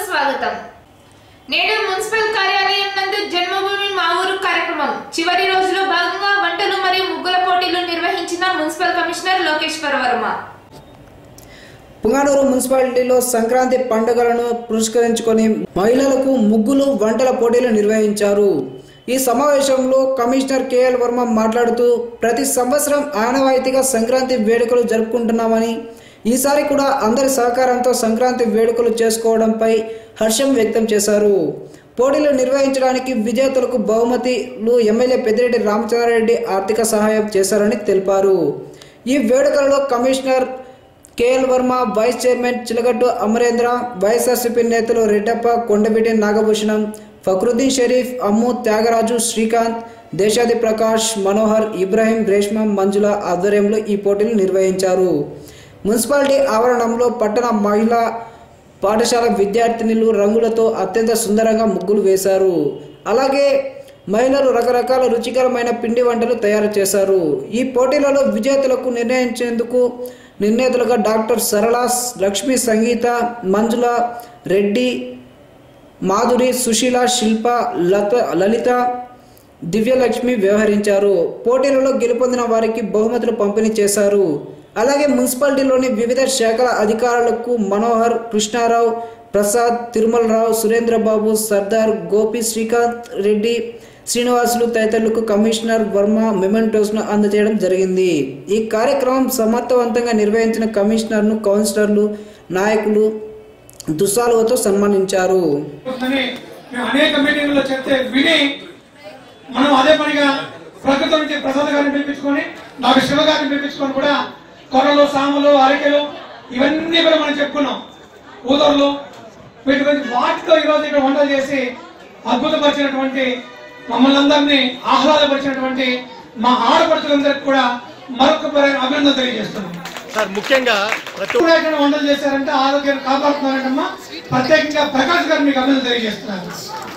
స్వాగతం నేడు మున్సిపల్ కార్యాలయం నందు జన్మభూమి మా ఊరు కార్యక్రమం చివరి రోజులో భాగంగా వంటలు మరియు ముగ్గుల పోటీలు నిర్వహించిన మున్సిపల్ కమిషనర్ లోకేశ్వర్ వర్మ పుంగనూరు మున్సిపాలిటీలో సంక్రాంతి పండుగలను పురస్కరించుకొని మహిళలకు ముగ్గులు వంటల పోటీలు నిర్వహించారు ఈ సమావేశంలో కమిషనర్ కేఎల్ వర్మ మాట్లాడుతూ ప్రతి సంవత్సరం ఆనవాయితీగా సంక్రాంతి వేడుకలు జరుపుకుంటున్నామని ఈసారి కూడా అందరి సహకారంతో సంక్రాంతి వేడుకలు చేసుకోవడంపై హర్షం వ్యక్తం చేశారు పోటీలు నిర్వహించడానికి విజేతలకు బహుమతిలు ఎమ్మెల్యే పెద్దిరెడ్డి రామచంద్రారెడ్డి ఆర్థిక సహాయం చేశారని తెలిపారు ఈ వేడుకలలో commissioner KL Varma vice chairman Chilagattu Amarendra YSRCP నేతలు రెడ్డప్ప కొండబిటి నాగభూషణం ఫక్రుద్దీన్ షరీఫ్ అమ్ము త్యాగరాజు శ్రీకాంత్ దేశాది ప్రకాష్ మనోహర్ ఇబ్రాహీం రేష్మ మంజుల ఆధ్వర్యంలో ఈ పోటీలు నిర్వహించారు మున్సిపాలిటీ ఆవరణంలో పట్టణ మహిళా పాఠశాల విద్యార్థినులు రంగులతో అత్యంత సుందరంగా ముగ్గులు వేశారు అలాగే మహిళలు రకరకాల రుచికరమైన పిండి వంటలు తయారు చేశారు ఈ పోటీలలో విజేతలకు నిర్ణయించేందుకు నిర్ణేతలుగా డాక్టర్ సరళ లక్ష్మి సంగీత మంజుల రెడ్డి మాధురి సుశీల శిల్ప లత లలిత దివ్యలక్ష్మి వ్యవహరించారు పోటీలలో గెలుపొందిన వారికి బహుమతులు పంపిణీ చేశారు అలాగే మున్సిపాలిటీలోని వివిధ శాఖల అధికారులకు మనోహర్ కృష్ణారావు ప్రసాద్ తిరుమలరావు సురేంద్రబాబు సర్దార్ గోపి శ్రీకాంత్ రెడ్డి శ్రీనివాసులు తదితరులకు కమిషనర్ వర్మ మెమెంటోస్ను అందజేయడం జరిగింది ఈ కార్యక్రమం సమర్థవంతంగా నిర్వహించిన కమిషనర్ను కౌన్సిలర్లు నాయకులు దుస్సాలువతో సన్మానించారు అని మేము అనేక మీటింగ్లో చెప్తే విని మనం అదే పనిగా ప్రకృతి నుంచి ప్రసాద్ గారిని పిలిపించుకొని నాకు శివ గారిని పిలిపించుకొని కూడా కొరలు సాములు అరికెలు ఇవన్నీ కూడా మనం చెప్పుకున్నాం ఊదర్లు వీటి గురించి వాటితో ఈరోజు ఇక్కడ వంటలు చేసి అద్భుతపరిచినటువంటి మమ్మల్ని అందరినీ ఆహ్లాదపరిచినటువంటి మా ఆడపడుచులందరికీ కూడా మరొక అభినందన తెలియజేస్తున్నాం సార్ ముఖ్యంగా ప్రతి కూడా ఇక్కడ వంటలు చేశారంటే ఆరోగ్యాన్ని కాపాడుతున్నారంటమ్మా ప్రత్యేకంగా ప్రకాష్ గారు మీకు అభినందన తెలియజేస్తున్నారు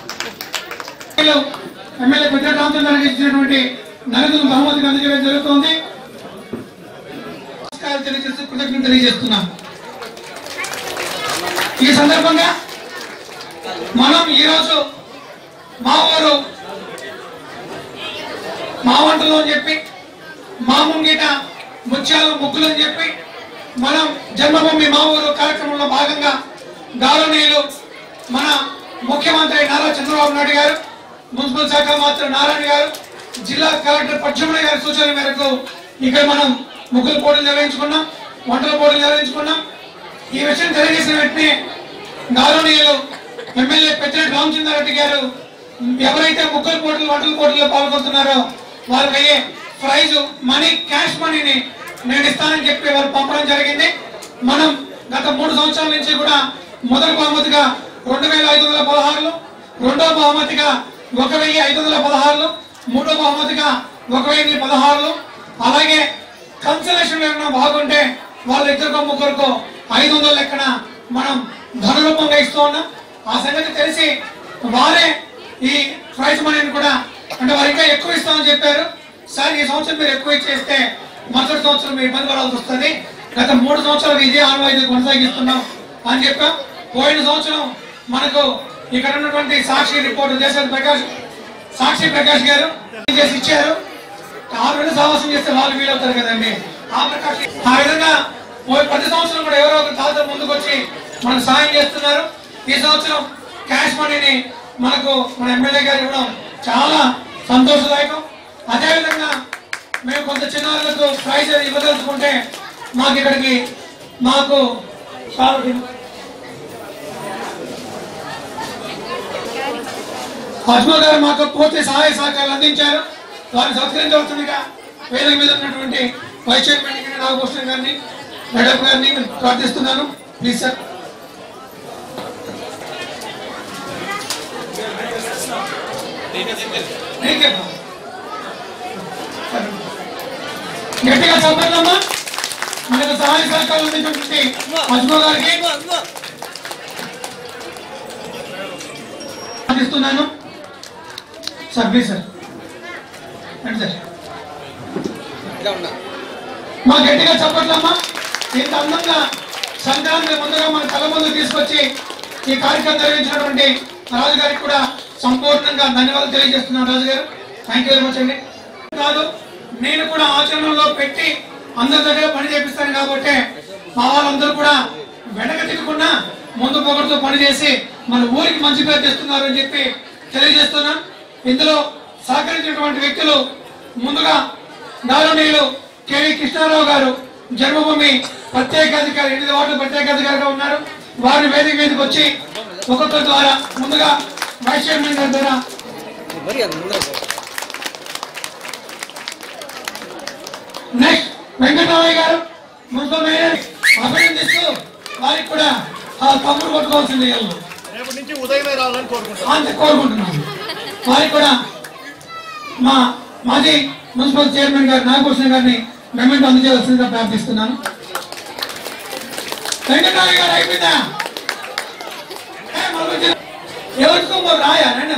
ఎమ్మెల్యే పెద్ద రామచంద్రానికి ఇచ్చినటువంటి నగదులు బహుమతికి అందజేయడం జరుగుతోంది నమస్కారాలు తెలియజేస్తూ కృతజ్ఞతలు తెలియజేస్తున్నాం ఈ సందర్భంగా మనం ఈరోజు మా ఊరు మా వంటలు అని చెప్పి మా ముంగిట ముత్యాలు ముగ్గులు అని చెప్పి మనం జన్మభూమి మా ఊరు కార్యక్రమంలో భాగంగా గౌరవనీయులు మన ముఖ్యమంత్రి నారా చంద్రబాబు నాయుడు గారు మున్సిపల్ శాఖ మంత్రి నారాయణ గారు జిల్లా కలెక్టర్ పచ్చమణి గారి సూచనల మేరకు ఇక్కడ మనం ముగ్గుల పోటీలు నిర్వహించుకున్నాం వంటల పోటీలు నిర్వహించుకున్నాం ఈ విషయం తెలియజేసిన వెంటనే గౌరవనీయులు ఎమ్మెల్యే పెద్దిరెడ్డి రామచంద్రారెడ్డి గారు ఎవరైతే ముగ్గుల పోటీలు వంటల పోటీల్లో పాల్గొంటున్నారో వారికి అయ్యే ప్రైజ్ మనీ క్యాష్ మనీని నేను ఇస్తానని చెప్పి వారు పంపడం జరిగింది మనం గత మూడు సంవత్సరాల నుంచి కూడా మొదటి బహుమతిగా రెండు వేల ఐదు వందల పదహారులు రెండో బహుమతిగా ఒక వెయ్యి ఐదు వందల పదహారులు మూడో బహుమతిగా ఒక వెయ్యి పదహారులు అలాగే కన్సలేషన్ ఏమైనా బాగుంటే వాళ్ళ ఇద్దరికో ముగ్గురికో ఐదు వందల లెక్కన మనం ధన రూపంగా ఇస్తూ ఉన్నాం ఆ సంగతి తెలిసి వారే ఈ ప్రైజ్ మనీని కూడా అంటే వారు ఇంకా ఎక్కువ ఇస్తామని చెప్పారు సార్ ఈ సంవత్సరం మీరు ఎక్కువ ఇచ్చేస్తే మరుసటి సంవత్సరం మీరు ఇబ్బంది పడాల్సి వస్తుంది గత మూడు సంవత్సరాలు ఇదే ఆనవాయితీ కొనసాగిస్తున్నాం అని చెప్పాం పోయిన సంవత్సరం మనకు ఇక్కడ ఉన్నటువంటి సాక్షి రిపోర్ట్ దేశాది ప్రకాష్ సాక్షి ప్రకాష్ గారు చేసి ఇచ్చారు ఆ రెండు సాహసం చేస్తే వాళ్ళు వీలవుతారు కదండి ఆ ప్రకాష్ ఆ విధంగా పోయి ప్రతి సంవత్సరం కూడా ఎవరో ఒక తాత ముందుకు వచ్చి మనకు సాయం చేస్తున్నారు ఈ సంవత్సరం క్యాష్ మనీని మనకు మన ఎమ్మెల్యే గారు ఇవ్వడం చాలా సంతోషదాయకం అదేవిధంగా మేము కొంత చిన్నారులకు ప్రైజ్ అది ఇవ్వదలుచుకుంటే మాకు ఇక్కడికి మాకు చాలా- పద్మ గారు మాకు పూర్తి సహాయ సహకారాలు అందించారు వారిని సత్కరించవలసిందిగా వేదిక మీద ఉన్నటువంటి వైస్ చైర్మన్ గారిని నాగభూషణ్ గారిని మేడం గారిని ప్రార్థిస్తున్నాను ప్లీజ్ సార్ నీకే బా. గట్టిగా చెప్పండమ్మా మనకు సహాయ సహకారాలు అందించినటువంటి పద్మ గారికి ప్రార్థిస్తున్నాను సార్ ప్లీజ్ సార్ రండి సార్ మా గట్టిగా చెప్పట్లమ్మా ఇంత అందంగా సంక్రాంతి ముందుగా మన కళ్ళ ముందు తీసుకొచ్చి ఈ కార్యక్రమం నిర్వహించినటువంటి రాజు గారికి కూడా సంపూర్ణంగా ధన్యవాదాలు తెలియజేస్తున్నాను రాజు గారు థ్యాంక్ యూ వెరీ మచ్ అండి కాదు నేను కూడా ఆచరణలో పెట్టి అందరి దగ్గర పని చేపిస్తాను కాబట్టి మా వాళ్ళందరూ కూడా వెనక తిరగకుండా ముందు పొగడుతో పనిచేసి మన ఊరికి మంచి పేరు తెస్తున్నారు అని చెప్పి తెలియజేస్తున్నాం ఇందులో సహకరించినటువంటి వ్యక్తులు ముందుగా గౌరవనీయులు కేవీ కృష్ణారావు గారు జన్మభూమి ప్రత్యేకాధికారి ఎనిమిది వార్డు ప్రత్యేకాధికారిగా ఉన్నారు వారి వేదిక మీదకి వచ్చి ఒక్కొక్కరి ద్వారా ముందుగా వైస్ చైర్మన్ గారి ద్వారా నెక్స్ట్ వెంకటరామయ్య గారు మున్సిపల్ మేయర్ అభినందిస్తూ వారికి కూడా ఆ తమ్ముడు కొట్టుకోవాల్సింది వీళ్ళు. రేపటి నుంచి ఉదయమే రావాలని కోరుకుంటున్నాను అంతే కోరుకుంటున్నాను వారికి కూడా మా మాజీ మున్సిపల్ చైర్మన్ గారు నాగభూషణ గారిని మెమెంట్ అందజేయవలసిందిగా ప్రార్థిస్తున్నాను వెంకటరామయ్య గారు అయిపోయిందా ఏ, మరొక చిన్న- ఎవరికో మరి రాయా రండి.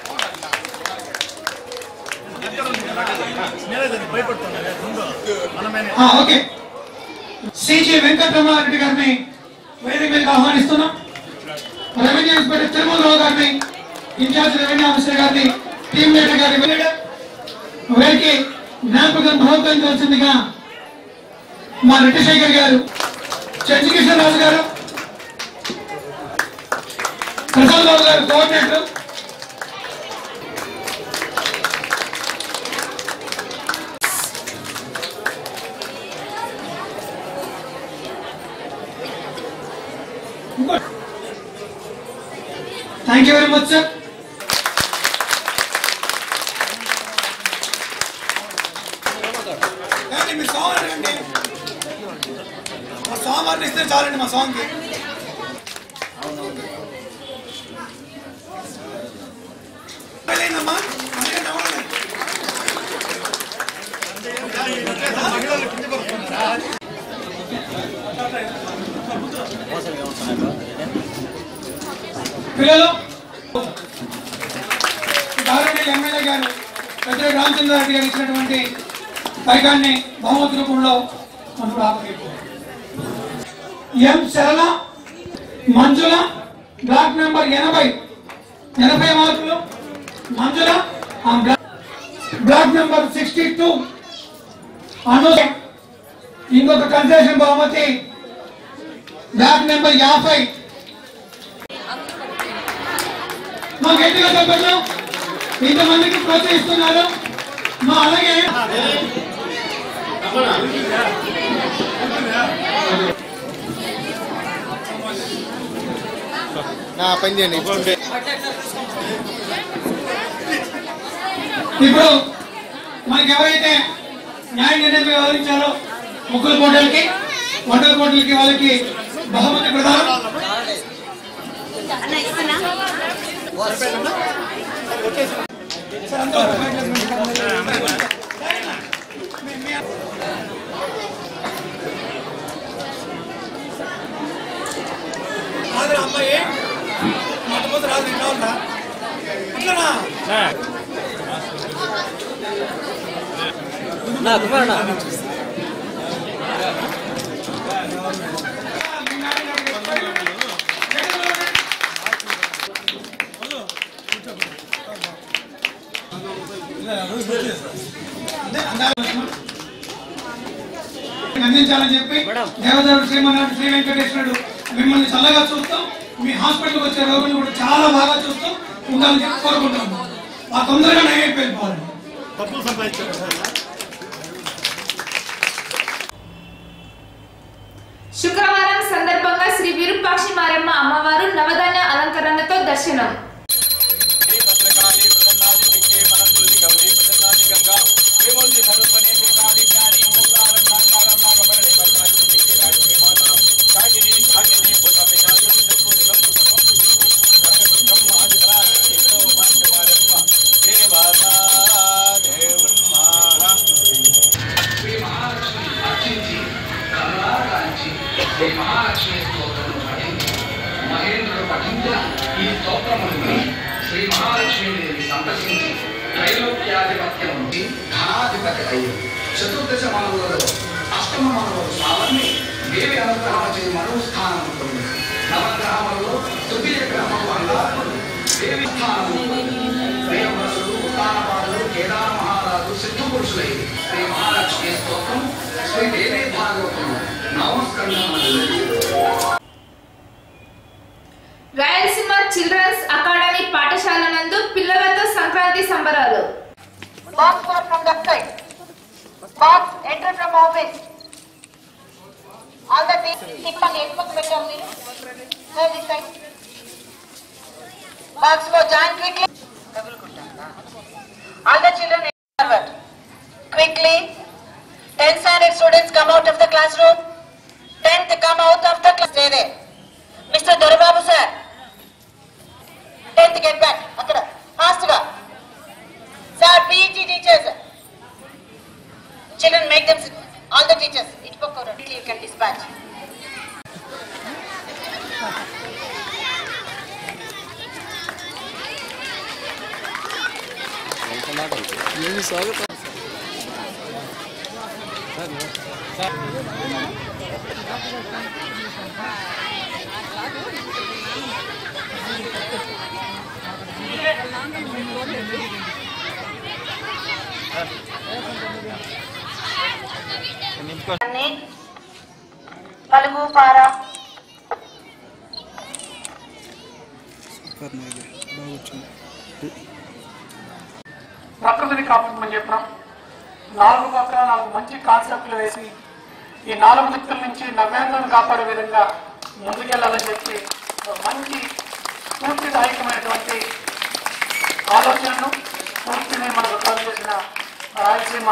నేనే దాన్ని భయపడుతున్నాను ముందు మనమేనే ఆ, ఓకే సిజి వెంకటరమణారెడ్డి గారిని వేదిక మీదకి ఆహ్వానిస్తున్నాం రెవెన్యూ ఇన్స్పెక్టర్ తిరుమలరావు గారిని ఇన్ఛార్జ్ రెవెన్యూ ఆఫీసర్ గారిని టీమ్ లీడర్ గారిని లీడర్ వీరికి జ్ఞాపకం బహుకరించవలసిందిగా మా రెడ్డిశేఖర్ గారు చంద్రకిషోర్ రాజు గారు ప్రసాద్ బాబు గారు coordinator thank you very much sir మీ సాంగ్ అడగండి మా సాంగ్ వారిని ఇస్తే చాలండి మా సాంగ్కి పెళ్ళైందమ్మా అందుకే నవ్వలేదు. మహిళలు కిందకు వస్తున్నారా పిల్లలు గౌరవనీయులు ఎమ్మెల్యే గారు పెద్ద రామచంద్రారెడ్డి గారు ఇచ్చినటువంటి పైకాన్ని బహుమతి రూపంలో మనకు ఆపగలిగారు ఎం సరళ మంజుల బ్లాక్ నెంబర్ ఎనభై ఎనభై మార్కులు మంజుల ఆ block block number sixty two అను ఇంకొక కన్సెషన్ బహుమతి బ్లాక్ నెంబర్ యాభై మా గట్టిగా చెప్పండి ఇంతమందికి ప్రోత్సహిస్తున్నారు మా అలాగే నా పని చేయండి ఇప్పుడు మనకి ఎవరైతే న్యాయ నిర్ణయం వ్యవహరించారో ముగ్గురు పోటీలకి వంటల పోటీలకి వాళ్ళకి బహుమతి ప్రధానం సార్, అందరూ ఒక మైక్ లో మీ- మీ- రాదురా అమ్మాయి మొట్టమొదటి రాదు ఇంట్లో ఉందా అట్లనా అందించాలని చెప్పి దేవదేవుడు శ్రీమన్నాడు శ్రీ వెంకటేశ్వరుడు మిమ్మల్ని చల్లగా చూస్తాం మీ హాస్పిటల్కి వచ్చే రోగులు కూడా చాలా బాగా చూస్తాం ఉండాలని చెప్పి కోరుకుంటున్నాం ఆ తొందరగా నయమైపోయిపోవాలి డబ్బులు సంపాదించారు శుక్రవారం సందర్భంగా శ్రీ విరూపాక్షి మారమ్మ అమ్మవారు నవధాన్య అలంకరణతో దర్శనం శ్రీ మహాలక్ష్మి అర్చించి కరుణాకాంచి శ్రీ మహాలక్ష్మి స్తోత్రము పఠించి మహేంద్రుడు పఠించిన ఈ స్తోత్రముని శ్రీ మహాలక్ష్మి దేవి సందర్శించి త్రైలోక్యాధిపత్యం నుండి ధనాధిపతి అయ్యి చతుర్దశ మనవులలో అష్టమ మనవులు సావర్ణి దేవి అనుగ్రహం చే మనోస్థానం పొంది నవగ్రహములలో తొమ్మిది దేవి స్థానము ప్రియవ్రతులు ఉత్తానపాదులు కేదార మహారాజు సిద్ధ పురుషులై శ్రీ మహాలక్ష్మి స్తోత్రం శ్రీ దేవి భాగవతం నమస్కందం రాయలసీమ చిల్డ్రన్స్ అకాడమీ పాఠశాల నందు పిల్లలతో సంక్రాంతి సంబరాలు Box for from that side. Box enter from office. All the things keep on Facebook better me. Sir, this side. Box for join quickly. All the children enter forward. Quickly. 10 standard students come out of the classroom. 10th come out of the class. Stay there. Mr. Dorababu sir. 10th get back. అక్కడ fast గా Sir, PET teachers. Children, make them sit. All the teachers. It book or you can dispatch. అన్ని పలుగు పార ప్రకృతిని కాపాడమని చెప్పినాం నాలుగు పక్కల నాలుగు మంచి కాన్సెప్ట్లు వేసి ఈ నాలుగు దిక్కుల నుంచి నవ్యాంధ్రను కాపాడే విధంగా ముందుకెళ్లాలని చెప్పి ఒక మంచి స్ఫూర్తిదాయకమైనటువంటి ఆలోచనను స్ఫూర్తిని మనకు కలుగు చేసిన రాయలసీమ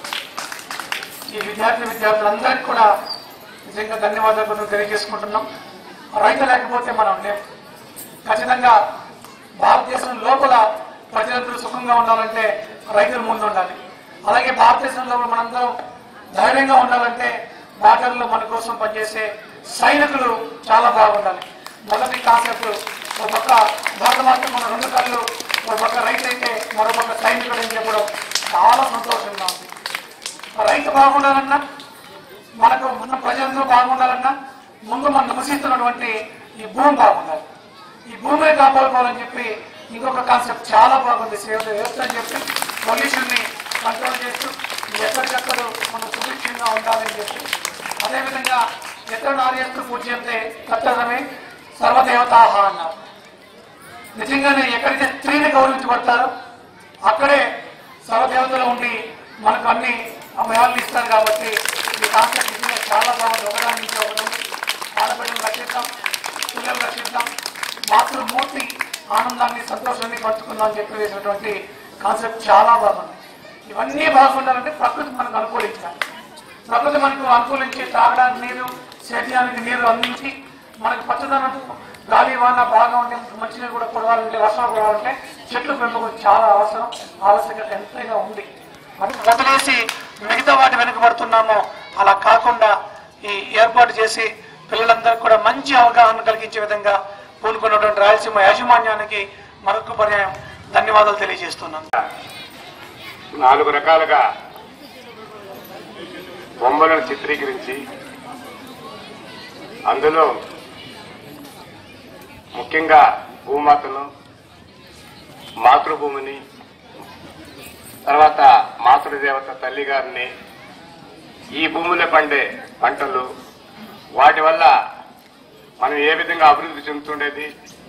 ఈ విద్యార్థి విద్యార్థులందరికీ కూడా నిజంగా ధన్యవాదాలు తెలియజేసుకుంటున్నాం రైతు లేకపోతే మనం లేం ఖచ్చితంగా భారతదేశం లోపల ప్రజలందరూ సుఖంగా ఉండాలంటే రైతులు ముందు ఉండాలి అలాగే భారతదేశంలో మనందరం ధైర్యంగా ఉండాలంటే బార్డర్లో మన కోసం పనిచేసే సైనికులు చాలా బాగుండాలి మొదటి కాన్సెప్ట్ ఒక పక్క భారతమాత మన రెండు కళ్ళు ఒక పక్క రైతు అయితే మరో పక్క సైనికుడు అని చెప్పడం చాలా సంతోషంగా ఉంది రైతు బాగుండాలన్నా మనకు మన ప్రజలందరూ బాగుండాలన్నా ముందు మనం నివసిస్తున్నటువంటి ఈ భూమి బాగుండాలి ఈ భూమిని కాపాడుకోవాలని చెప్పి ఇంకొక కాన్సెప్ట్ చాలా బాగుంది సేవ వ్యవస్థ అని చెప్పి పొల్యూషన్ ని కంట్రోల్ చేస్తూ ఎక్కడికక్కడ మనం సుభిక్షంగా ఉండాలని చెప్పి అదేవిధంగా ఎక్కడ నార్యస్తు పూజ్యంతే కర్తవ్యమే సర్వదేవతాహ అన్నారు నిజంగానే ఎక్కడైతే స్త్రీని గౌరవించబడతారో అక్కడే సర్వదేవతలు ఉండి మనకు అన్ని అమయాలను ఇస్తారు కాబట్టి ఈ కాన్సెప్ట్ నిజంగా చాలా బాగుంది ఒకదాని నుంచి ఒకటి ఆడబిడ్డను రక్షిద్దాం పిల్లలు రక్షిద్దాం మాతృమూర్తి ఆనందాన్ని సంతోషాన్ని పంచుకుందాం అని చెప్పి వేసినటువంటి కాన్సెప్ట్ చాలా బాగుంది ఇవన్నీ బాగుండాలంటే ప్రకృతి మనకు అనుకూలించాలి ప్రకృతి మనకు అనుకూలించి తాగడానికి నీరు శరీరానికి నీరు అందించి మనకు పచ్చదనం గాలి వాన బాగా ఉంటే మంచినీరు కూడా కురవాలంటే వర్షాలు కురవాలంటే చెట్లు పెంపకం చాలా అవసరం ఆవశ్యకత ఎంతైనా ఉంది అది వదిలేసి మిగతా వాటి వెనుకబడుతున్నామో అలా కాకుండా ఈ ఏర్పాటు చేసి పిల్లలందరికీ కూడా మంచి అవగాహన కలిగించే విధంగా పూనుకున్నటువంటి రాయలసీమ యాజమాన్యానికి మరొక పర్యాయం ధన్యవాదాలు తెలియజేస్తున్నాను నాలుగు రకాలుగా బొమ్మలను చిత్రీకరించి అందులో ముఖ్యంగా భూమాతను మాతృభూమిని తర్వాత మాతృదేవత తల్లిగారిని ఈ భూమిలో పండే పంటలు వాటి వల్ల మనం ఏ విధంగా అభివృద్ధి చెందుతుండేది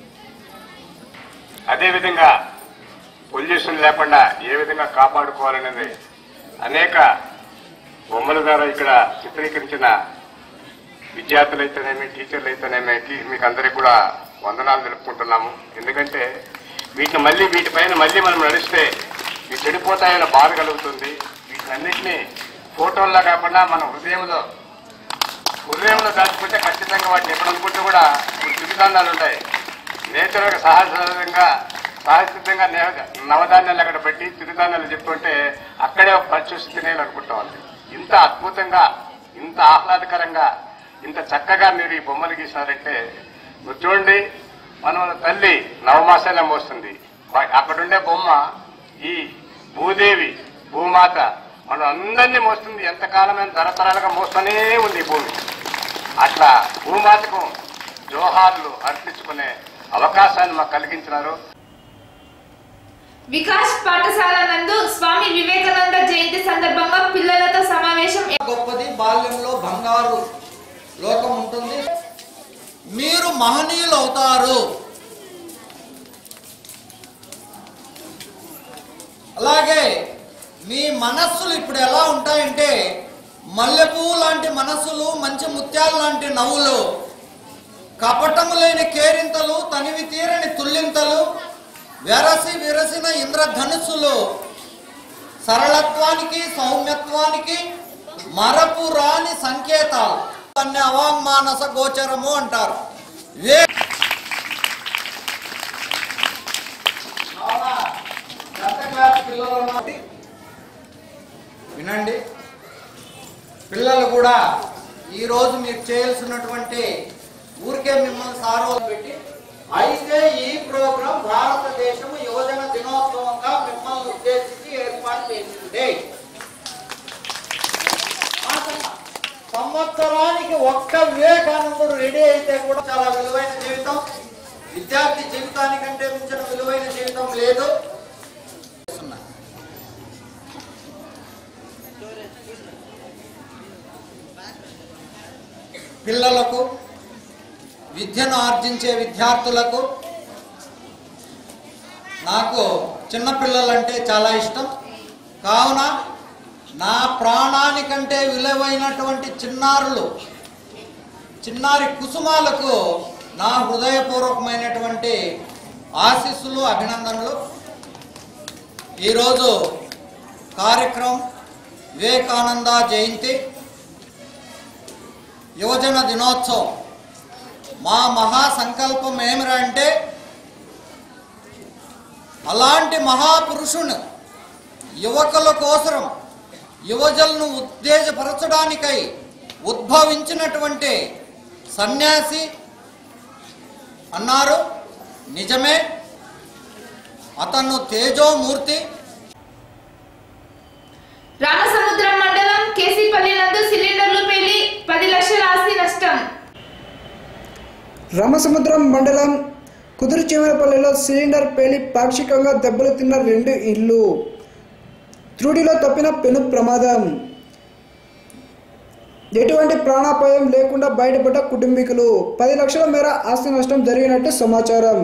అదేవిధంగా పొల్యూషన్ లేకుండా ఏ విధంగా కాపాడుకోవాలనేది అనేక బొమ్మల ద్వారా ఇక్కడ చిత్రీకరించిన విద్యార్థులైతేనేమి టీచర్లు అయితేనేమి మీకు అందరికీ కూడా వందనాలు తెలుపుకుంటున్నాము ఎందుకంటే వీటిని మళ్ళీ వీటిపైన మళ్ళీ మనం నడిస్తే ఇవి చెడిపోతాయన్న బాధ కలుగుతుంది వీటినన్నింటినీ ఫోటోల్లో కాకుండా మన హృదయంలో హృదయంలో దాచుకుంటే ఖచ్చితంగా వాటిని ఎప్పుడు అనుకుంటే కూడా ఇప్పుడు చిరుధాన్యాలు ఉంటాయి నేచురల్గా సహజంగా సహజసిద్ధంగా నే- నవధాన్యాలు అక్కడ పెట్టి చిరుధాన్యాలు చెప్పుకుంటే అక్కడే ఒక పచ్చి తినేయాలి అనుకుంటాం అండి ఇంత అద్భుతంగా ఇంత ఆహ్లాదకరంగా ఇంత చక్కగా మీరు ఈ బొమ్మలు గీసినారంటే మీరు చూడండి మనం తల్లి నవమాసాలే మోస్తుంది వా- అక్కడుండే బొమ్మ ఈ భూదేవి భూమాత మనం అందరినీ మోస్తుంది ఎంతకాలమైన తరతరాలుగా మోస్తూనే ఉంది ఈ భూమి అట్లా భూమాతకు జోహార్లు అర్పించుకునే అవకాశాన్ని మాకు కలిగించినారు వికాస్ పాఠశాల నందు స్వామి వివేకానంద జయంతి సందర్భంగా పిల్లలతో సమావేశం గొప్పది బాల్యంలో బంగారు లోకం ఉంటుంది మీరు మహనీయులు అవుతారు అలాగే మీ మనస్సులు ఇప్పుడు ఎలా ఉంటాయంటే మల్లెపువ్వు లాంటి మనస్సులు మంచి ముత్యాలు లాంటి నవ్వులు కపటము లేని కేరింతలు తనివి తీరని తుల్లింతలు వెరసి విరసిన ఇంద్రధనుస్సులు సరళత్వానికి సౌమ్యత్వానికి మరపు రాని సంకేతాలు అన్ని అవామానస గోచరము అంటారు వే కావున టెన్త్ క్లాస్ పిల్లలు ఉన్నది వినండి పిల్లలు కూడా ఈరోజు మీరు చేయాల్సినటువంటి ఊరికే మిమ్మల్ని సారో పెట్టి అయితే ఈ ప్రోగ్రాం భారతదేశం యువజన దినోత్సవంగా మిమ్మల్ని ఉద్దేశించి ఏర్పాటు చేసింది సంవత్సరానికి ఒక్క వివేకానందుడు రెడీ అయితే కూడా చాలా విలువైన జీవితం విద్యార్థి జీవితానికంటే మించిన విలువైన జీవితం లేదు పిల్లలకు విద్యను ఆర్జించే విద్యార్థులకు నాకు చిన్నపిల్లలంటే చాలా ఇష్టం కావున నా ప్రాణానికంటే విలువైనటువంటి చిన్నారులు చిన్నారి కుసుమాలకు నా హృదయపూర్వకమైనటువంటి ఆశీస్సులు అభినందనలు ఈరోజు కార్యక్రమం వివేకానంద జయంతి యువజన దినోత్సవం మా మహా సంకల్పం ఏమిరా అంటే అలాంటి మహాపురుషుని యువకుల కోసరం యువజలను ఉత్తేజపరచడానికై ఉద్భవించినటువంటి సన్యాసి అన్నారు నిజమే అతను తేజోమూర్తి రామసముద్రం మండలం కేసీపల్లి నందు సిలిండర్లు పేలి పది లక్షల ఆస్తి నష్టం రామసముద్రం మండలం కుదురుచిమరపల్లిలో సిలిండర్ పేలి పాక్షికంగా దెబ్బలు తిన్న రెండు ఇళ్ళు త్రుడిలో తప్పిన పెను ప్రమాదం ఎటువంటి ప్రాణాపాయం లేకుండా బయటపడ్డ కుటుంబీకులు పది లక్షల మేర ఆస్తి నష్టం జరిగినట్టు సమాచారం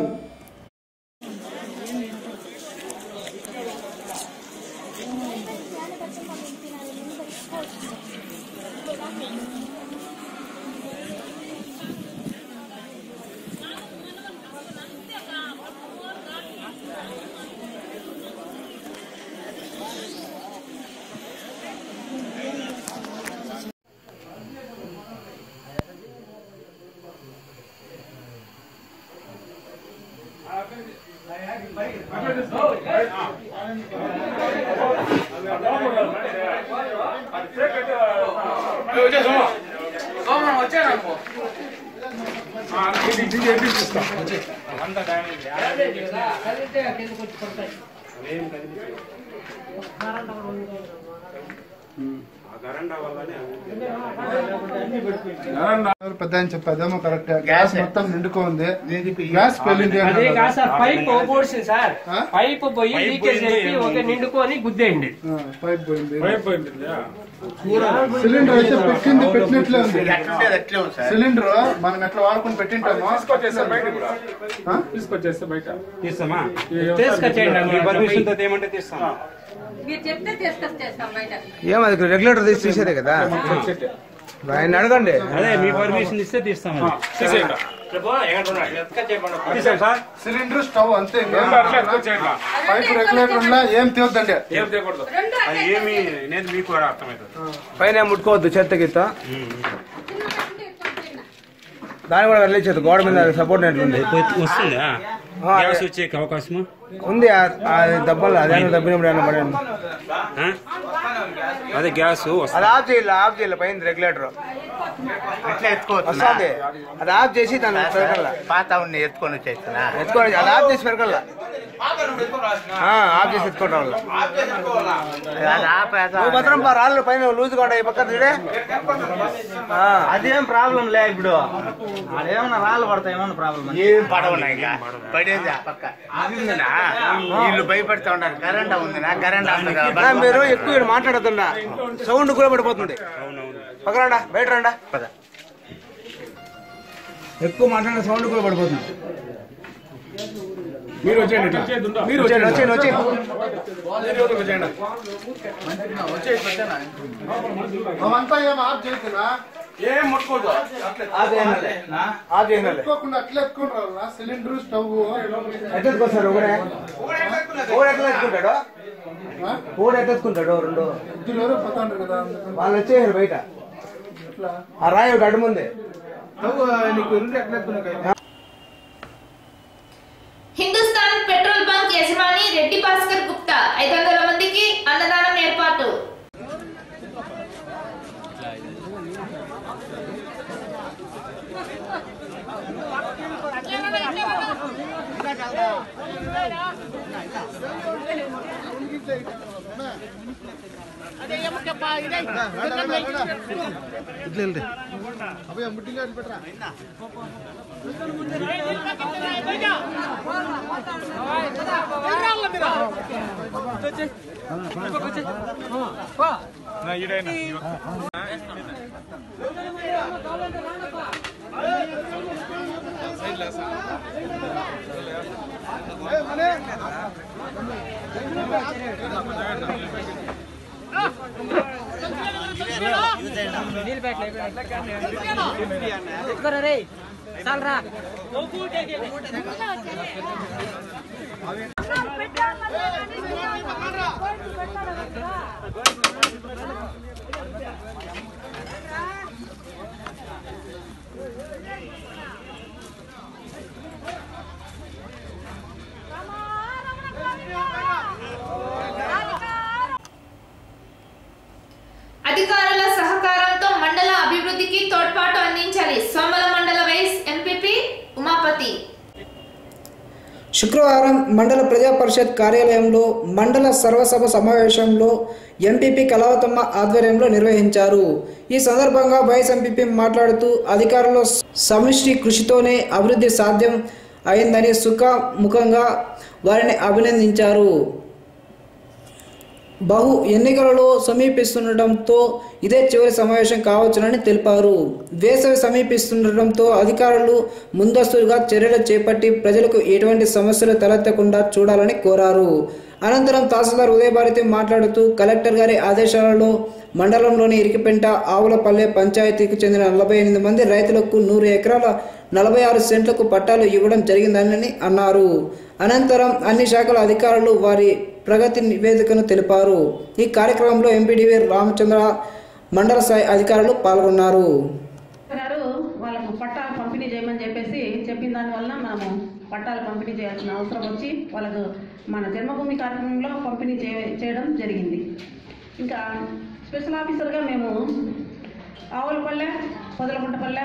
పెద్ద అని చెప్పి అదేమో కరెక్ట్ గ్యాస్ మొత్తం నిండుకోంది గ్యాస్ పెళ్ళింది అదే కాదు సార్ పైప్ పోసింది సార్ ఆ? పైప్ పోయి లీకేజ్ అయిపోయి ఒక నిండుకొని గుద్దేయండి పైప్ పోయింది సిలిండర్ అయితే పెట్టింది పెట్టినట్లే ఉంది సిలిండర్ మనం ఎట్లా వాడుకుని పెట్టింటామో ఆ? తీసుకొచ్చేస్తే బయట తీస్తామా తీసుకొచ్చేయండి మీ పర్మిషన్ తో ఏమంటే తీస్తాం మీరు చెప్తే తీసుకొచ్చేస్తాం బయట ఏమది రెగ్యులేటర్ తీసి తీసేదే కదా ఆయన అడగండి అదే మీ పర్మిషన్ ఇస్తే తీస్తాం అది తీసేయండి తీసేయండి సార్ సిలిండర్ స్టవ్ అంతే రెండు అట్లే ఎత్తుకు చేయండి. పైప్ రెగ్యులేటర్ ఉన్నా ఏం తీయొద్దండి ఏం చేయకూడదు అది ఏమి అనేది మీకు కూడా అర్థమవుతుంది పైన ముట్టుకోవద్దు చెత్త గిత్త దాని కూడా వెళ్ళలేదు గోడ మీద సపోర్ట్ నెట్ ఉంది వస్తుందా ఆ, గ్యాస్ వచ్చే అవకాశమా ఉంది ఆ- ఆ దెబ్బలు అదే దెబ్బలు ఏమైనా పడండి ఆ? అదే గ్యాస్ అది వస్తుంది ఆఫ్ చేయాలి ఆఫ్ చేయాలి పైన రెగ్యులేటర్ అట్లా ఎత్తుకోవచ్చు వస్తుంది అది ఆఫ్ చేసి దాన్ని పెరగల పాత ఉండి ఎత్తుకొని వచ్చేస్తున్నా ఎత్తుకోండి అది ఆఫ్ చేసి పెరగల ఆఫ్ చేసి ఎత్తుకోవడం వల్ల అది ఆపేత నువ్వు మాత్రం పా రాళ్ళు పైన లూజ్ కూడా ఈ పక్క చూడే ఆ. అదేం ప్రాబ్లం లే ఇప్పుడు అదేమన్నా రాళ్ళు పడతాయి ఏమన్నా ప్రాబ్లం ఏం పడవు ఇక పడి లేదు ఆ పక్క అది ఉందినా వీళ్ళు భయపడుతూ ఉన్నారు కరెంట్ ఉందినా కరెంట్ అన్నా, మీరు ఎక్కువ ఈడ మాట్లాడొద్దన్నా సౌండ్ కూడా పడిపోతుంది పక్కరాడా బయట రండా ఎక్కువ మాట్లాడిన సౌండ్ కూడా పడిపోతుంది మీరు వచ్చేయండి ఇట్లా. మీరు వచ్చేయండి, వచ్చేయండి వచ్చేయండి, వచ్చేయండి. వచ్చేయండి అవంతా ఏం ఆఫ్ చేస్తున్నా ఏం ముట్టుకోదు ఆఫ్ చేయాలి. ఆఫ్ చేయాలి. ఎత్తుకోకుండా అట్లా ఎత్తుకుని రావాలా సిలిండర్ స్టవ్ ఎట్లా ఎత్తుకొస్తారు ఒకడే ఒకడు ఎట్లా ఎత్తుకుంటాడు ఒకడు ఎట్లా ఎత్తుకుంటాడు రెండు ఇద్దరు ఎవరో పోతాండ్రు కదా అందుకని. వాళ్ళు వచ్చేసారు బయట ఎట్లా ఆ రాయి ఒకటి అడ్డముంది నీకు రెండు ఎట్లా ఎత్తుకున్నా హిందుస్థాన్ పెట్రోల్ బంక్ యజమాని రెడ్డి భాస్కర్ గుప్తా ఐదు వందల మందికి అన్నదానం ఏర్పాటు అభయ ముట్టిగా పెట్టరా అధికారుల సహకారంతో మండల అభివృద్ధికి తోడ్పాటు అందించాలి సోమల మండల వైస్ ఎంపీపీ ఉమాపతి శుక్రవారం మండల ప్రజా పరిషత్ కార్యాలయంలో మండల సర్వసభ సమావేశంలో ఎంపీపీ కళావతమ్మ ఆధ్వర్యంలో నిర్వహించారు ఈ సందర్భంగా వైఎస్ ఎంపీపీ మాట్లాడుతూ అధికారుల సమిష్టి కృషితోనే అభివృద్ధి సాధ్యం అయిందని సుఖముఖంగా వారిని అభినందించారు బహు ఎన్నికలలో సమీపిస్తుండటంతో ఇదే చివరి సమావేశం కావచ్చునని తెలిపారు వేసవి సమీపిస్తుండటంతో అధికారులు ముందస్తుగా చర్యలు చేపట్టి ప్రజలకు ఎటువంటి సమస్యలు తలెత్తకుండా చూడాలని కోరారు అనంతరం తహసీల్దార్ ఉదయభారతి మాట్లాడుతూ కలెక్టర్ గారి ఆదేశాలలో మండలంలోని ఇరికిపెంట ఆవులపల్లె పంచాయతీకి చెందిన నలభై ఎనిమిది మంది రైతులకు నూరు ఎకరాల నలభై ఆరు సెంట్లకు పట్టాలు ఇవ్వడం జరిగిందని అన్నారు అనంతరం అన్ని శాఖల అధికారులు వారి ప్రగతి నివేదికను తెలిపారు ఈ కార్యక్రమంలో ఎంపీడీవీ రామచంద్ర మండల స్థాయి అధికారులు పాల్గొన్నారు గారు వాళ్ళకు పట్టాలు పంపిణీ చేయమని చెప్పేసి చెప్పిన దానివల్ల మనము పట్టాలు పంపిణీ చేయాల్సిన అవసరం వచ్చి వాళ్ళకు మన జన్మభూమి కార్యక్రమంలో పంపిణీ చే చేయడం జరిగింది ఇంకా స్పెషల్ ఆఫీసర్గా మేము ఆవులపల్లె పొదలగుంటపల్లె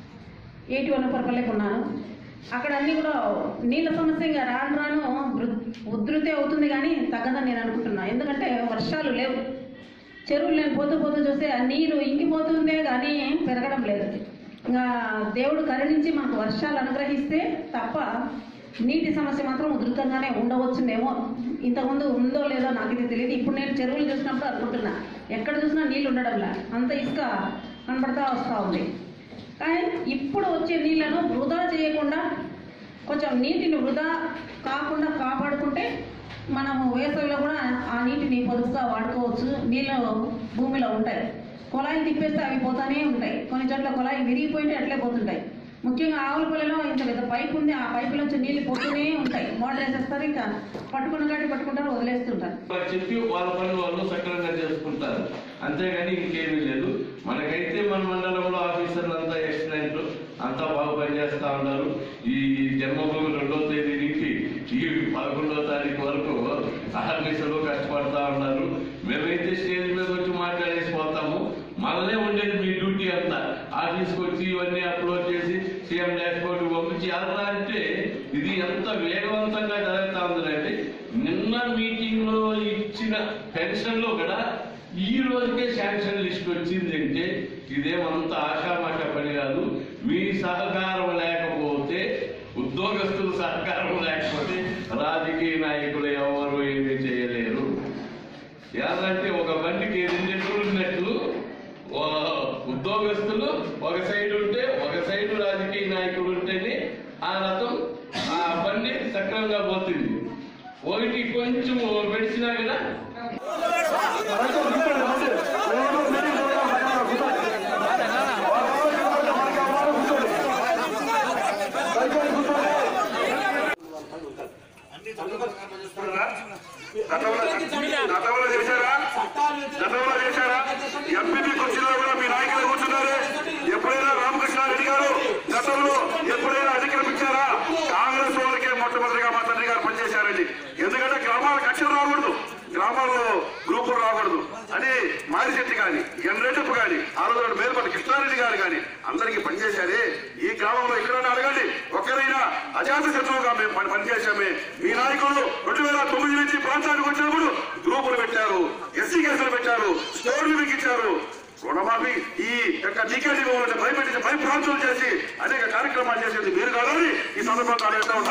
ఏటి వనపరపల్లెకి ఉన్నాను అక్కడ అన్నీ కూడా నీళ్ళ సమస్య ఇంకా రాను రాను వృ- ఉధృతి అవుతుంది కానీ తగ్గదని నేను అనుకుంటున్నా ఎందుకంటే వర్షాలు లేవు చెరువులు నేను పోతూ పోతూ చూస్తే ఆ నీరు ఇంకిపోతుందే కానీ పెరగడం లేదు ఇంకా దేవుడు కరుణించి మనకు వర్షాలు అనుగ్రహిస్తే తప్ప నీటి సమస్య మాత్రం ఉధృతంగానే ఉండవచ్చునేమో ఇంతకుముందు ఉందో లేదో నాకు ఇది తెలియదు ఇప్పుడు నేను చెరువులు చూసినప్పుడు అనుకుంటున్నా ఎక్కడ చూసినా నీళ్ళు ఉండడంలా అంత ఇసుక కనబడతా వస్తూ ఉంది కానీ ఇప్పుడు వచ్చే నీళ్లను వృధా చేయకుండా కొంచెం నీటిని వృధా కాకుండా కాపాడుకుంటే మనము వేసవిలో కూడా ఆ నీటిని పొదుపుగా వాడుకోవచ్చు నీళ్ళు భూమిలో ఉంటాయి కుళాయి తిప్పేస్తే అవి పోతానే ఉంటాయి కొన్ని చోట్ల కుళాయి విరిగిపోయింటే అట్లే పోతుంటాయి ముఖ్యంగా ఆవులపల్లిలో ఇంత పెద్ద పైప్ ఉంది ఆ పైపులోంచి నీళ్లు పోతూనే ఉంటాయి మోటార్ వేసేస్తారు ఇంకా పట్టుకున్న కాటి పట్టుకుంటారు వదిలేస్తుంటారు వాళ్ళకి చెప్పి వాళ్ళ పని వాళ్ళు సక్రమంగా చేసుకుంటారు అంతేగాని ఇంకేమీ లేదు మనకైతే మన మండలంలో ఆఫీసర్లు అంతా ఎక్సలెంట్ అంతా బాగా పనిచేస్తా ఉన్నారు ఈ జన్మభూమి రెండో తేదీ నుంచి ఈ పదకొండో తారీఖు వరకు అహర్నిశలు కష్టపడతా ఉన్నారు మేమైతే స్టేజ్ మీద వచ్చి మాట్లాడేసి పోతాము మనలే ఉండేది మీ డ్యూటీ అంతా ఆఫీస్కి వచ్చి ఇవన్నీ అప్లోడ్ చేసి సీఎం డాష్ బోర్డు పంపించి ఎలా అంటే ఇది ఎంత వేగవంతంగా జరుగుతా ఉందంటే నిన్న మీటింగ్ లో ఇచ్చిన పెన్షన్ లో కూడా ఈ రోజుకే శాంక్షన్ లిస్ట్ వచ్చింది అంటే ఇదేమంత ఆషామాష పని కాదు మీ సహకారం లేకపోతే ఉద్యోగస్తులు ఉద్యోగస్తుల సహకారం లేకపోతే రాజకీయ నాయకులు ఎవరు ఏమీ చేయలేరు ఎలాంటి ఒక బండికి రెండెట్లు ఉన్నట్లు ఓ- ఉద్యోగస్తులు ఒక సైడ్ ఉంటే ఒక సైడ్ రాజకీయ నాయకుడు ఉంటేనే ఆ రథం ఆ బండి సక్రమంగా పోతుంది ఒకటి కొంచెం పెడిచినా కదా గతంలో గతంలో చేశారా గతంలో చేశారా ఎంపీపీ కుర్చీలో కూడా మీ నాయకులు కూర్చున్నారు ఎప్పుడైనా రామకృష్ణారెడ్డి గారు గతంలో ఎప్పుడైనా అధిక్రమించారా కాంగ్రెస్ వాళ్ళకే మొట్టమొదటిగా మా తండ్రి గారు పనిచేశారండి ఎందుకంటే గ్రామాలకు అక్షరం రాకూడదు గ్రామాల్లో గ్రూపులు రాకూడదు అని మారిశెట్టి కానీ ఎన్రెడ్డప్ప కానీ ఆ రోజు మేల్పల్లి కృష్ణారెడ్డి గారు కానీ అందరికీ పనిచేశారే ఈ గ్రామంలో ఎక్కడైనా అడగండి ఒక్కరైనా అజాత శత్రువుగా మేము పని పనిచేశామే మీ నాయకులు రెండు వేల తొమ్మిది నుంచి ప్రాంతానికి వచ్చినప్పుడు గ్రూపులు పెట్టారు ఎస్సీ కేసులు పెట్టారు స్టోర్లు బిగించారు రుణమాఫీ ఈ యొక్క టీకేటీ భూములను భయపెట్టించి భయ ప్రాంతాలు చేసి అనేక కార్యక్రమాలు చేసేది మీరు కాదని ఈ సందర్భంగా అడుగుతా ఉన్నా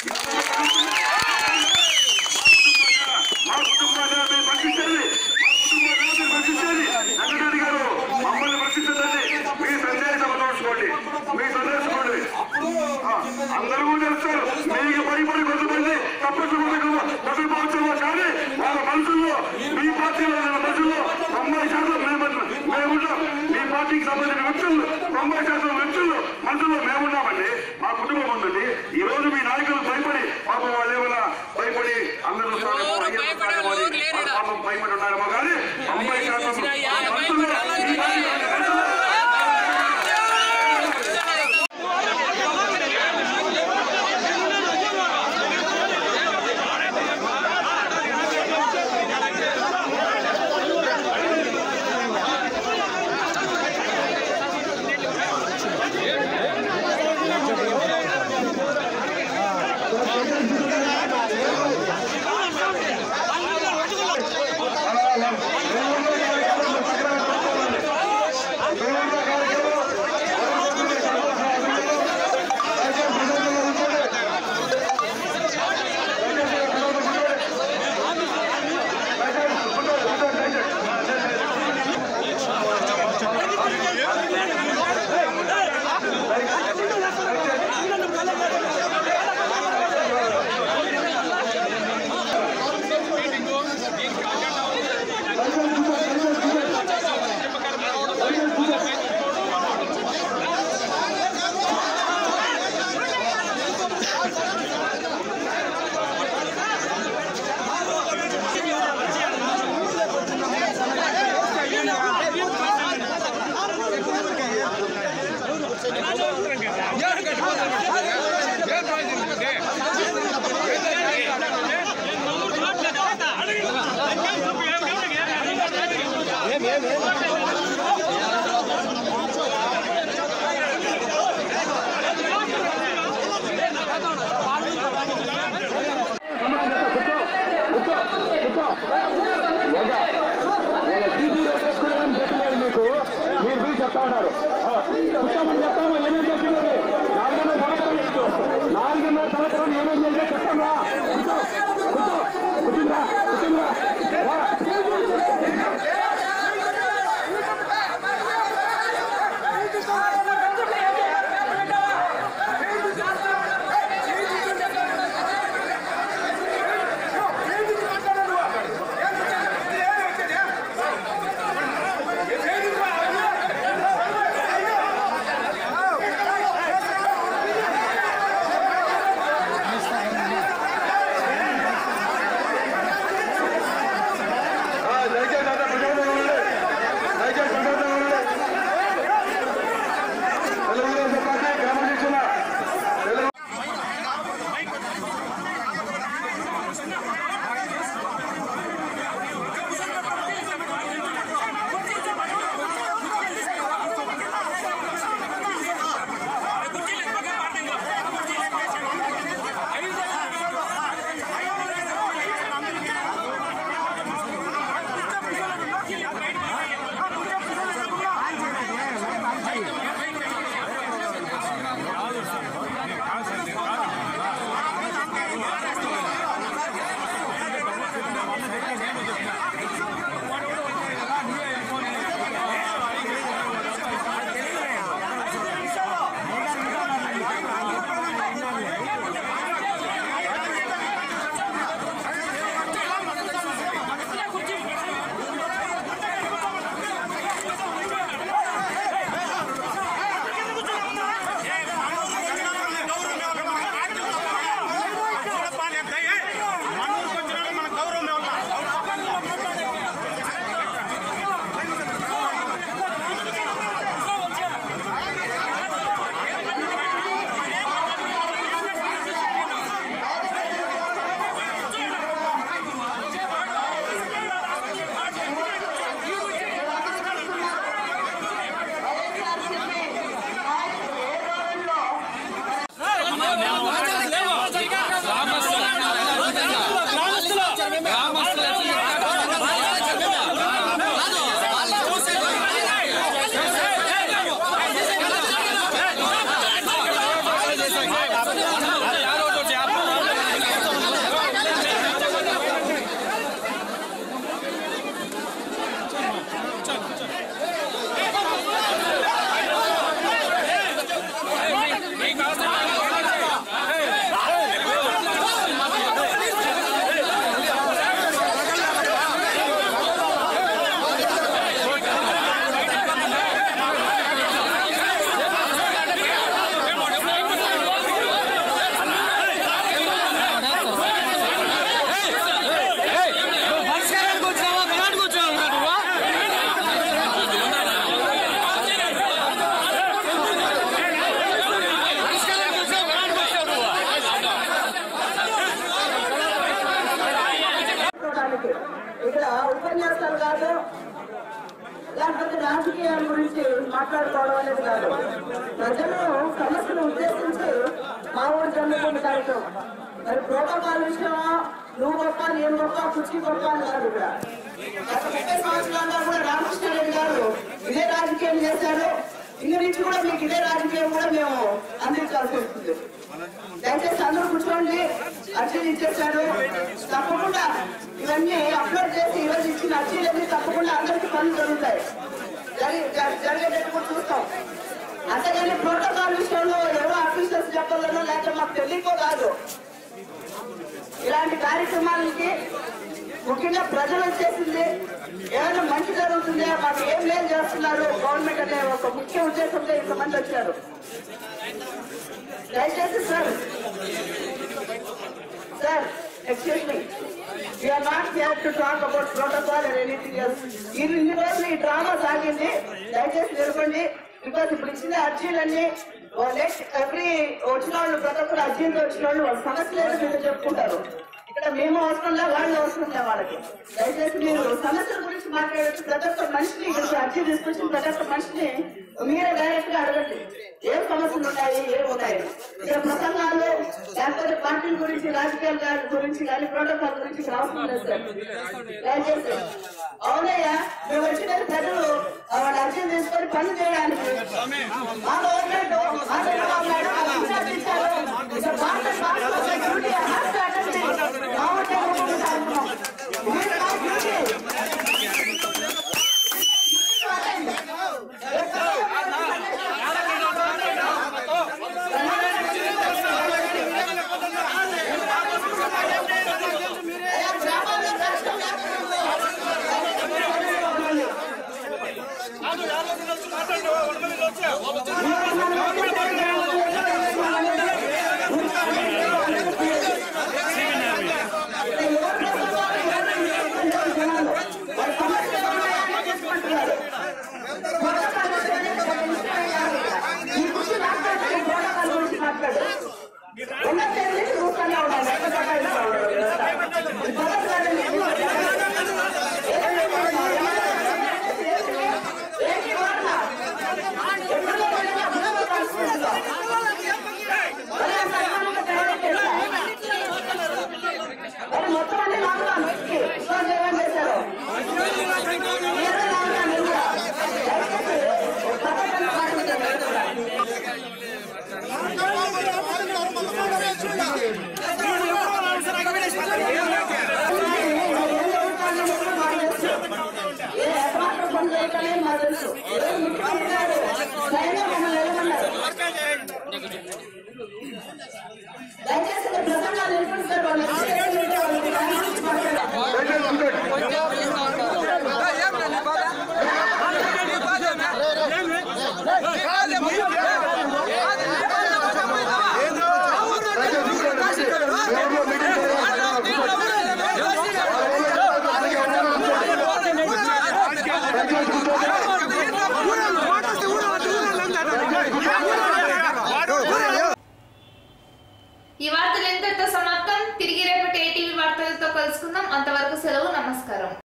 మా కుటుంబాన్ని మీరు రక్షించండి మా కుటుంబాన్ని మీరు రక్షించండి వెంకటరెడ్డి గారు మమ్మల్ని రక్షించండి మీ సందేశం నోచుకోండి మీ సందేశండి అందరూ కూడా చేస్తారు మీకు భయపడి కొంతమంది తప్పకుండా ప్రతిపోవచ్చేమో కానీ వాళ్ళ మనసుల్లో మీ పార్టీలో ఉన్న మనసుల్లో తొంభై శాతం మేము మేమున్నాం మీ పార్టీకి సంబంధించిన వ్యక్తులు తొంభై శాతం వ్యక్తులు మనసులో మేమున్నామండి మా కుటుంబం ఉందండి ఈ రోజు మీ నాయకులు భయపడి పాపం వాళ్ళు ఏమైనా భయపడి అందరూ వస్తారేమో, అయ్యప్ప వస్తారేమో అని వాళ్ళ పాపం భయపడి ఉన్నారేమో కానీ తొంభై శాతం మనసులో మీ నాయకులు మీకు మీరు మీరు చెప్తా ఉన్నారు చెప్తామని చెప్తాము ఏమేమి చేస్తున్నది నాలుగున్నర సంవత్సరం మీకు నాలుగున్నర సంవత్సరం ఏమేమి చేస్తే చెప్తామా కూర్చుందా కూర్చుందా Thank you. ఏం చేస్తారు కాదు లేకపోతే రాజకీయాల గురించి మాట్లాడుకోవడం అనేది కాదు ప్రజలు సమస్యను ఉద్దేశించి మా ఊరు జన్మభూమి కార్యక్రమం మరి ప్రోటోకాల్ విషయమా నువ్వు గొప్ప నేను గొప్ప కుర్చీ గొప్ప అని కాదు ఇక్కడ గత ముప్పై సంవత్సరాల్లో కూడా రామకృష్ణారెడ్డి గారు ఇదే రాజకీయం చేశారు ఇంక నుంచి కూడా మీకు ఇదే రాజకీయం కూడా మేము అందించాల్సి వస్తుంది దయచేసి అందరూ కూర్చోండి అర్జీలు ఇచ్చేసారు తప్పకుండా ఇవన్నీ అప్లోడ్ చేసి ఈ రోజు ఇచ్చిన అర్జీలన్నీ తప్పకుండా అందరికీ పనులు జరుగుతాయి జరి- జరి- జరిగేటట్టు కూడా చూస్తాం అంతేగాని ప్రోటోకాల్ విషయంలో ఎవరో ఆఫీసర్స్ చెప్పాలనో లేకపోతే మాకు తెలియకో కాదు ఇలాంటి కార్యక్రమాలకి ముఖ్యంగా ప్రజలు వచ్చేసింది ఏమైనా మంచి జరుగుతుందా మాకు ఏం లేదు చేస్తున్నారు గవర్నమెంట్ అనే ఒక ముఖ్య ఉద్దేశంతో ఇంతమంది వచ్చారు దయచేసి sir sir excuse me we're not here to talk about protocol and anything else ఈ ఇన్ని రోజులు ఈ డ్రామా సాగింది దయచేసి నిలబండి బికాస్ ఇప్పుడు ఇచ్చిన అర్జీలన్నీ నెక్స్ట్ ఎవ్రీ వచ్చిన వాళ్ళు ప్రతి ఒక్కరు అర్జీలు వచ్చిన వాళ్ళు వాళ్ళ సమస్యలు ఏదో మీరు చెప్పుకుంటారు ఇక్కడ మేము అవసరం లే వాళ్ళు అవసరం లే వాళ్ళకి దయచేసి మీరు సమస్యల గురించి మాట్లాడచ్చు ప్రతి ఒక్క మనిషిని ఇక్కడ అర్జీ తీసుకొచ్చిన ప్రతి ఒక్క మనిషిని మీరే డైరెక్ట్ గా అడగండి ఏం సమస్యలు ఉన్నాయి ఏం ఉన్నాయి ఇక్కడ ప్రసంగాలు లేకపోతే పార్టీల గురించి రాజకీయాల గారి గురించి కానీ ప్రోటోకాల్ గురించి ఇక్కడ అవసరం లేదు సార్ దయచేసి అవునయ్యా మేము వచ్చినది ప్రజలు ఆ, వాళ్ళ అర్జీలు తీసుకొని పనులు చేయడానికి మా గవర్నమెంట్ మా చంద్రబాబు నాయుడు మాకు ఇన్ఛార్జ్ ఇచ్చారు ఇక్కడ భారత రాష్ట్ర డ్యూటీ హ్యాస్ టు అటెండ్ మా ఊరికే ముఖ్య కార్యక్రమం మీరు మా డ్యూటీ మాట్లాడు